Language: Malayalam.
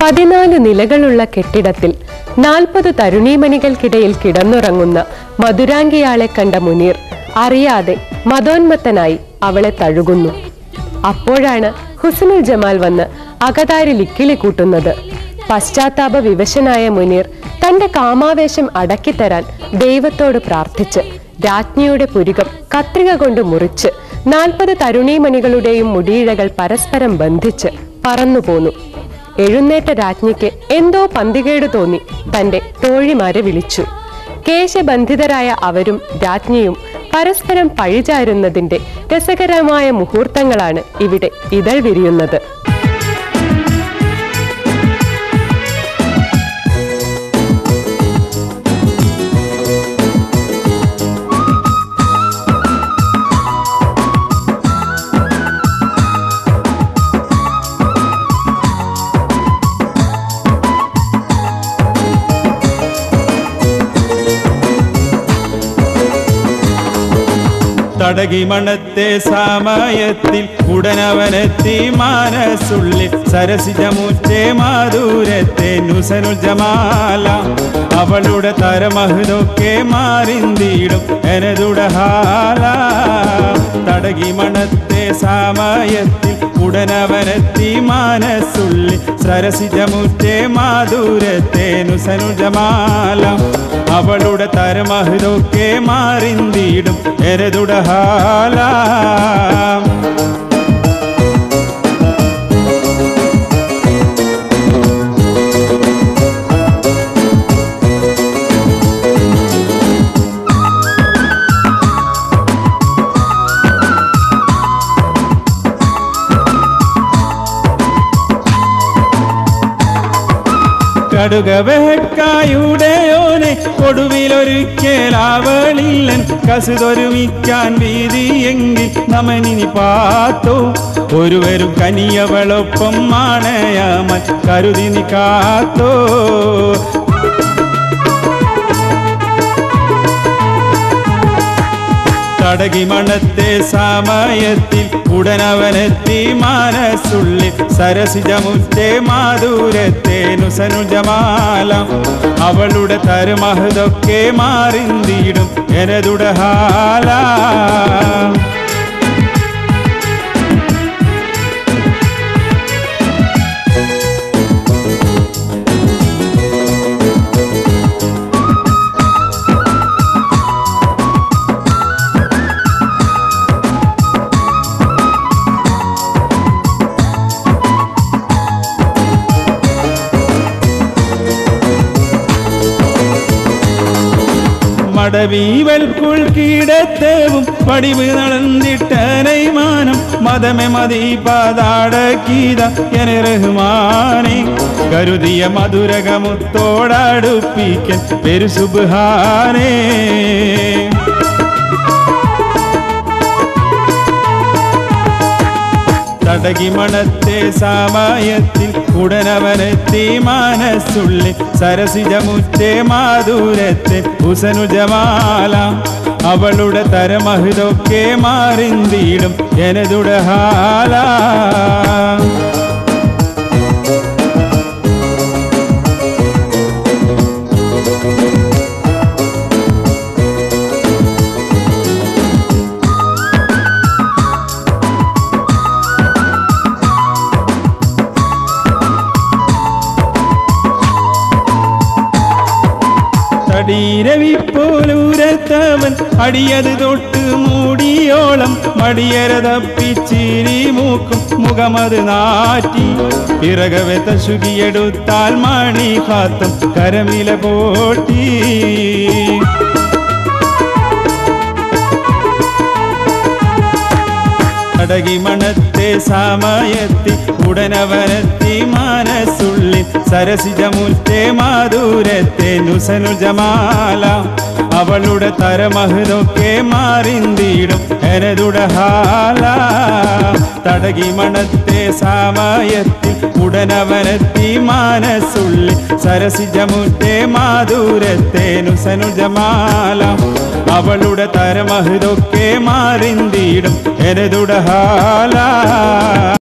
പതിനാല് നിലകളുള്ള കെട്ടിടത്തിൽ നാൽപ്പത് തരുണീമണികൾക്കിടയിൽ കിടന്നുറങ്ങുന്ന മധുരാംഗിയാളെ കണ്ട മുനീർ അറിയാതെ മതോന്മത്തനായി അവളെ തഴുകുന്നു അപ്പോഴാണ് ഹുസനുൽ ജമാൽ വന്ന് അകതാരിൽ ഇക്കിളി കൂട്ടുന്നത് പശ്ചാത്താപ വിവശനായ മുനീർ തന്റെ കാമാവേശം അടക്കിത്തരാൻ ദൈവത്തോട് പ്രാർത്ഥിച്ച് രാജ്ഞിയുടെ പുരികം കത്രിക കൊണ്ട് മുറിച്ച് നാൽപ്പത് തരുണീമണികളുടെയും മുടിയിഴകൾ പരസ്പരം ബന്ധിച്ച് പറന്നുപോന്നു എഴുന്നേറ്റ രാജ്ഞിക്ക് എന്തോ പന്തികേട് തോന്നി തന്റെ തോഴിമാരെ വിളിച്ചു കേശബന്ധിതരായ അവരും രാജ്ഞിയും പരസ്പരം പഴിചാരുന്നതിന്റെ രസകരമായ മുഹൂർത്തങ്ങളാണ് ഇവിടെ ഇതൾ വിരിയുന്നത് തടകി മണത്തെ സമയത്തിൽ ഉടനവനെത്തി മനസ്സുള്ളിൽ സരസിജമുറ്റേ മാധുരത്തെ നുസനുൽ ജമാല അവളുടെ തരമഹ്തൊക്കെ മാറിന്തിടും എനതുടെ ഹാല തടകി മണത്തെ സമയത്തിൽ ഉടനവനെത്തി മനസ്സുള്ളിൽ സരസിജമുറ്റേ മാധുരത്തെ നുസനുൽ ജമാല അവളുടെ തരമഹ്തൊക്കെ മാറിന്തിടും എരതുട ഹാല കടുക വേക്കായുടെയോനെ കൊടുവിലൊരിക്കലാവളില്ലൻ കസുതൊരുമിക്കാൻ വീതിയെങ്കിൽ നമനിനി പാത്തോ ഒരുവരും കനിയവളൊപ്പം മാണയാമൻ കരുതി നീ കാത്തോ തടകി മണത്തെ സമയത്തിൽ ഉടനവനെത്തി മനസ്സുള്ളിൽ സരസിജമുറ്റേ മാധുരത്തെ നുസനു ജമാല അവളുടെ തരുമഹതൊക്കെ മാറിന്തിടും എനതുട ഹാല മടവീവൽക്കുൾ കീടത്തേവും പടിവ് നടന്നിട്ടനൈ മാനം മതമെ മതി പാതാടക്കീത എന റഹ്മാനെ കരുതിയ മധുരകമുത്തോടടുപ്പിക്കൻ പെരുസുബാനേ തടകി മണത്തെ സമയത്തിൽ ഉടനവനെത്തി മനസ്സുള്ളിൽ സരസിജമുറ്റേ മാധുരത്തെ ഹുസനു ജമാല അവളുടെ തരമഹ്തൊക്കെ മാറിന്തിടും എനതുട ഹാല തടീരവിപ്പോലൂരത്തവൻ അടിയത് തൊട്ട് മൂടിയോളം മടിയര തപ്പിച്ചിരി മൂക്കും മുഖമത് നാറ്റി പിറകവെ തശുകിയെടുത്താൽ മണി കാത്തും കരമില പോട്ടി അടകി മണത്തെ സമയത്തിൽ ഉടനവനെത്തി മനസ്സുള്ളിൽ സരസിജമുറ്റേ മാധുരത്തെ നുസനു ജമാല അവളുടെ തരമഹ്തൊക്കെ മാറിന്തിടും എനതുട ഹാല തടകി മണത്തെ സമയത്തിൽ ഉടനവനെത്തി മനസ്സുള്ളിൽ സരസിജമുറ്റേ മാധുരത്തെ നുസനു ജമാല അവളുടെ തരമഹ്തൊക്കെ മാറിന്തിടും എനതുട ഹാല